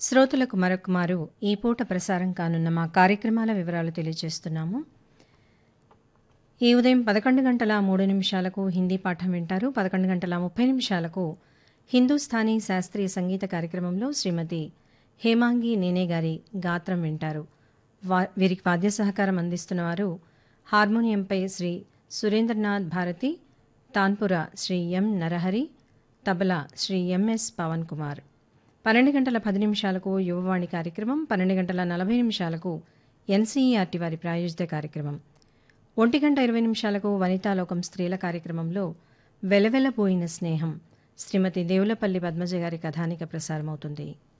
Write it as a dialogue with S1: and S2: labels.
S1: శ్రోతలకు మరొకమారు ఈ పూట ప్రసారం కానున్న మా కార్యక్రమాల వివరాలు తెలియజేస్తున్నాము ఈ ఉదయం పదకొండు గంటల మూడు నిమిషాలకు హిందీ పాఠం వింటారు పదకొండు గంటల ముప్పై నిమిషాలకు హిందూస్థానీ శాస్త్రీయ సంగీత కార్యక్రమంలో శ్రీమతి హేమాంగి నేనే గారి గాత్రం వింటారు వా- వీరికి వాద్య సహకారం అందిస్తున్నవారు హార్మోనియంపై శ్రీ సురేంద్రనాథ్ భారతి తాన్పుర శ్రీ ఎం నరహరి తబలా శ్రీ ఎంఎస్ పవన్ కుమార్ పన్నెండు గంటల పది నిమిషాలకు యువవాణి కార్యక్రమం పన్నెండు గంటల నలభై నిమిషాలకు ఎన్సీఈఆర్టీ వారి ప్రాయోజిత కార్యక్రమం ఒంటి గంట ఇరవై నిమిషాలకు వనితాలోకం స్త్రీల కార్యక్రమంలో వెలవెలబోయిన స్నేహం శ్రీమతి దేవులపల్లి పద్మజ గారి కథానిక ప్రసారమవుతుంది